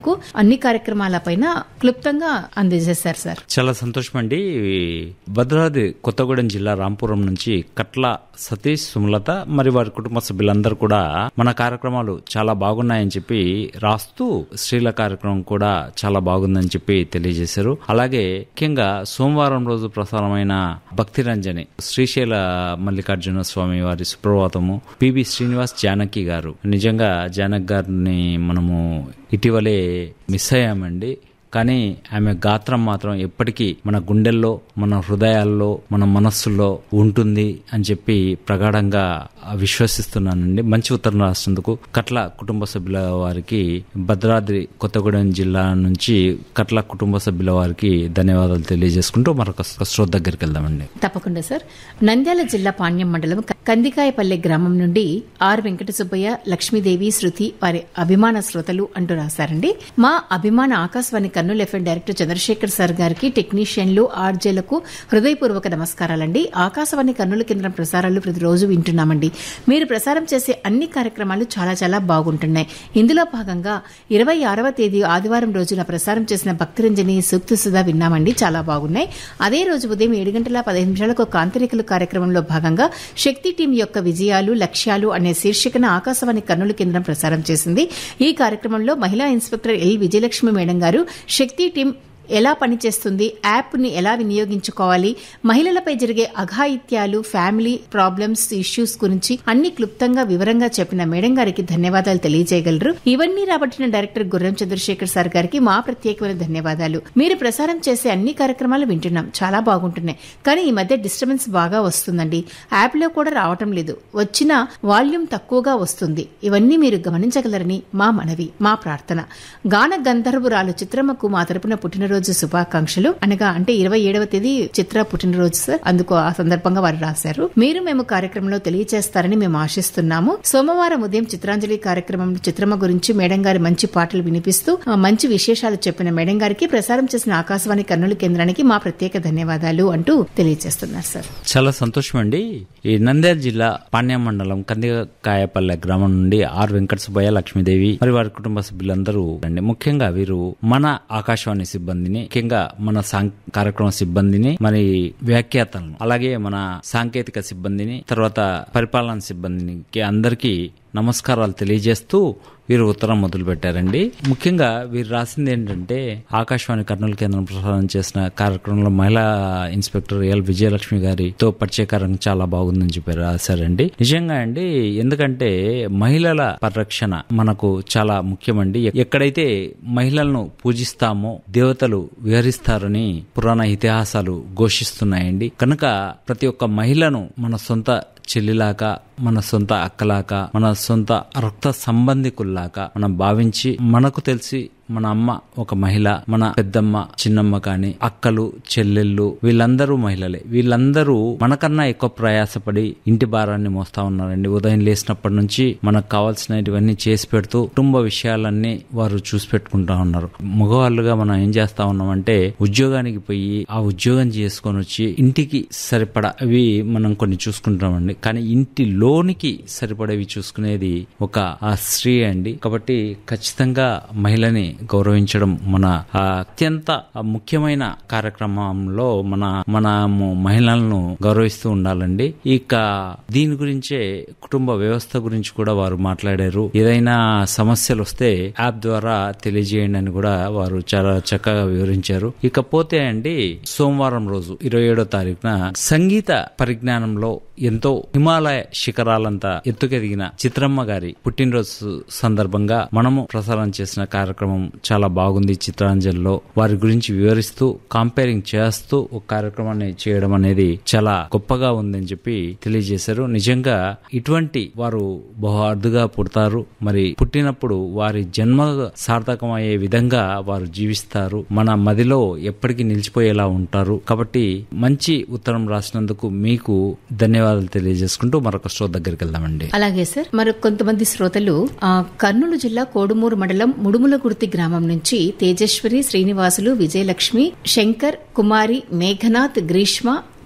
కు అన్ని కార్యక్రమాలపైన క్లుప్తంగా అందజేశారు సార్ చాలా సంతోషం అండి భద్రాద్రి కొత్తగూడెం జిల్లా రాంపురం నుంచి కట్ల సతీష్ సుమలత మరి వారి కుటుంబ సభ్యులందరూ కూడా మన కార్యక్రమాలు చాలా బాగున్నాయని చెప్పి రాస్తూ స్త్రీల కార్యక్రమం కూడా చాలా బాగుందని చెప్పి తెలియజేశారు అలాగే ముఖ్యంగా సోమవారం రోజు ప్రసారమైన భక్తి రంజని శ్రీశైల మల్లికార్జున స్వామి వారి సుప్రభాతము పిబి శ్రీనివాస్ జానకి గారు నిజంగా జానక్ గారిని మనము ఇటీవలే మిస్ అయ్యామండి కానీ ఆమె గాత్రం మాత్రం ఎప్పటికీ మన గుండెల్లో మన హృదయాల్లో మన మనస్సుల్లో ఉంటుంది అని చెప్పి ప్రగాఢంగా విశ్వసిస్తున్నానండి మంచి ఉత్తరం రాసినందుకు కట్ల కుటుంబ సభ్యుల వారికి భద్రాద్రి కొత్తగూడెం జిల్లా నుంచి కట్ల కుటుంబ సభ్యుల వారికి ధన్యవాదాలు తెలియజేసుకుంటూ మరొక శ్రోత దగ్గరికి వెళ్దామండి తప్పకుండా సార్ నంద్యాల జిల్లా పాణ్యం మండలం కందికాయపల్లె గ్రామం నుండి ఆర్ వెంకట సుబ్బయ్య లక్ష్మీదేవి శృతి వారి అభిమాన శ్రోతలు అంటూ రాశారండి మా అభిమాన Akashvani Kurnool FM director Chandrasekhar sir గారికి టెక్నీషియన్లు ఆర్జేలకు హృదయపూర్వక నమస్కారాలండి ఆకాశవాణి కర్నూలు కేంద్రం ప్రసారాలు ప్రతిరోజు వింటున్నామండి మీరు ప్రసారం చేసే అన్ని కార్యక్రమాలు చాలా చాలా బాగుంటున్నాయి ఇందులో భాగంగా ఇరవై ఆరవ తేదీ ఆదివారం రోజున ప్రసారం చేసిన భక్తిరంజని సూక్తి సుధా విన్నామండి చాలా బాగున్నాయి అదే రోజు ఉదయం ఏడు గంటల పదిహేను నిమిషాలకు కాంతరికలు కార్యక్రమంలో భాగంగా శక్తి టీం యొక్క విజయాలు లక్ష్యాలు అనే శీర్షికన ఆకాశవాణి కర్నూలు కేంద్రం ప్రసారం చేసింది ఈ కార్యక్రమంలో మహిళా ఇన్స్పెక్టర్ ఎల్ విజయలక్ష్మి మేడం గారు శక్తి టీం ఎలా పనిచేస్తుంది యాప్ ని ఎలా వినియోగించుకోవాలి మహిళలపై జరిగే అఘాయిత్యాలు ఫ్యామిలీ ప్రాబ్లమ్స్ ఇష్యూస్ గురించి అన్ని క్లుప్తంగా వివరంగా చెప్పిన మేడం గారికి ధన్యవాదాలు తెలియజేయగలరు ఇవన్నీ రాబట్టిన డైరెక్టర్ గుర్రం చంద్రశేఖర్ సార్ గారికి మా ప్రత్యేకమైన ధన్యవాదాలు మీరు ప్రసారం చేసే అన్ని కార్యక్రమాలు వింటున్నాం చాలా బాగుంటున్నాయి కానీ ఈ మధ్య డిస్టర్బెన్స్ బాగా వస్తుందండి యాప్ లో కూడా రావటం లేదు వచ్చిన వాల్యూమ్ తక్కువగా వస్తుంది ఇవన్నీ మీరు గమనించగలరని మా మనవి మా ప్రార్థన గాన గంధర్వురాలు చిత్రమ్మకు మా తరపున పుట్టినరోజు శుభాకాంక్షలు అనగా అంటే ఇరవై ఏడవ తేదీ చిత్ర పుట్టినరోజు సార్ అందుకు ఆ సందర్భంగా వారు రాశారు మీరు మేము కార్యక్రమంలో తెలియజేస్తారని మేము ఆశిస్తున్నాము సోమవారం ఉదయం చిత్రాంజలి కార్యక్రమంలో చిత్రమ్మ గురించి మేడం గారి మంచి పాటలు వినిపిస్తూ ఆ, మంచి విశేషాలు చెప్పిన మేడం గారికి ప్రసారం చేసిన ఆకాశవాణి కర్నూలు కేంద్రానికి మా ప్రత్యేక ధన్యవాదాలు అంటూ తెలియజేస్తున్నారు సార్ చాలా సంతోషం అండి ఈ నంద్యాల జిల్లా పాణ్యం మండలం కందికాయపల్లె గ్రామం నుండి ఆర్ వెంకట సుబ్బయ్య లక్ష్మీదేవి మరి వారి కుటుంబ సభ్యులందరూ అండి ముఖ్యంగా వీరు మన ఆకాశవాణి సిబ్బందిని ముఖ్యంగా మన సాం- కార్యక్రమ సిబ్బందిని మరి వ్యాఖ్యాతలను అలాగే మన సాంకేతిక సిబ్బందిని తర్వాత పరిపాలన సిబ్బందికి అందరికీ నమస్కారాలు తెలియజేస్తూ వీరు ఉత్తరం మొదలు పెట్టారండి ముఖ్యంగా వీరు రాసింది ఏంటంటే ఆకాశవాణి కర్నూలు కేంద్రం ప్రసారం చేసిన కార్యక్రమంలో మహిళా ఇన్స్పెక్టర్ ఎల్ విజయలక్ష్మి గారితో పరిచయకారం చాలా బాగుందని చెప్పి రాశారండి నిజంగా అండి ఎందుకంటే మహిళల పరిరక్షణ మనకు చాలా ముఖ్యమండి ఎక్కడైతే మహిళలను పూజిస్తామో దేవతలు విహరిస్తారని పురాణ ఇతిహాసాలు ఘోషిస్తున్నాయండి కనుక ప్రతి ఒక్క మహిళను మన సొంత చెల్లిలాగా మన సొంత అక్కలాగా మన సొంత రక్త సంబంధికుల్లాగా మనం భావించి మనకు తెలిసి మన అమ్మ ఒక మహిళ మన పెద్దమ్మ చిన్నమ్మ కాని అక్కలు చెల్లెళ్ళు వీళ్ళందరూ మహిళలే వీళ్ళందరూ మనకన్నా ఎక్కువ ప్రయాసపడి ఇంటి భారాన్ని మోస్తా ఉన్నారండి ఉదయం లేచినప్పటి నుంచి మనకు కావాల్సినవన్నీ చేసి పెడుతూ కుటుంబ విషయాలన్నీ వారు చూసి పెట్టుకుంటా ఉన్నారు మగవాళ్ళుగా మనం ఏం చేస్తా ఉన్నామంటే ఉద్యోగానికి పోయి ఆ ఉద్యోగం చేసుకొని వచ్చి ఇంటికి సరిపడా అవి మనం కొన్ని చూసుకుంటామండి కానీ ఇంటి లోనికి సరిపడేవి చూసుకునేది ఒక ఆ స్త్రీ అండి కాబట్టి ఖచ్చితంగా మహిళని గౌరవించడం మన ఆ అత్యంత ముఖ్యమైన కార్యక్రమంలో మన మనము మహిళలను గౌరవిస్తూ ఉండాలండి ఇక దీని గురించే కుటుంబ వ్యవస్థ గురించి కూడా వారు మాట్లాడారు ఏదైనా సమస్యలు వస్తే యాప్ ద్వారా తెలియజేయండి అని కూడా వారు చాలా చక్కగా వివరించారు ఇకపోతే అండి సోమవారం రోజు ఇరవై ఏడో తారీఖున సంగీత పరిజ్ఞానంలో ఎంతో హిమాలయ శిఖరాలంతా ఎత్తుకెదిగిన చిత్రమ్మ గారి పుట్టినరోజు సందర్భంగా మనము ప్రసారం చేసిన కార్యక్రమం చాలా బాగుంది చిత్రాంజలిలో వారి గురించి వివరిస్తూ కంపేరింగ్ చేస్తూ ఒక కార్యక్రమాన్ని చేయడం అనేది చాలా గొప్పగా ఉందని చెప్పి తెలియజేశారు నిజంగా ఇటువంటి వారు బహు అరుదుగా పుడతారు మరి పుట్టినప్పుడు వారి జన్మ సార్థకం అయ్యే విధంగా వారు జీవిస్తారు మన మదిలో ఎప్పటికీ నిలిచిపోయేలా ఉంటారు కాబట్టి మంచి ఉత్తరం రాసినందుకు మీకు ధన్యవాదాలు తెలియజేసుకుంటూ మరొక స్టో దగ్గరికి వెళ్దామండి అలాగే సార్ మరి కొంతమంది శ్రోతలు ఆ, కర్నూలు జిల్లా కోడుమూరు మండలం ముడుములగుర్తి గ్రామం నుంచి తేజేశ్వరి శ్రీనివాసులు విజయలక్ష్మి శంకర్ కుమారి మేఘనాథ్ గ్రీష్మ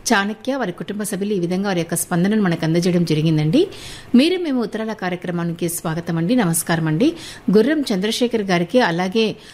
చాణక్య వారి కుటుంబ సభ్యులు ఈ విధంగా వారి యొక్క స్పందనను మనకు అందజేయడం జరిగిందండి మీరు మేము ఉత్తరాల కార్యక్రమానికి స్వాగతం అండి నమస్కారం అండి గుర్రం చంద్రశేఖర్ గారికి అలాగే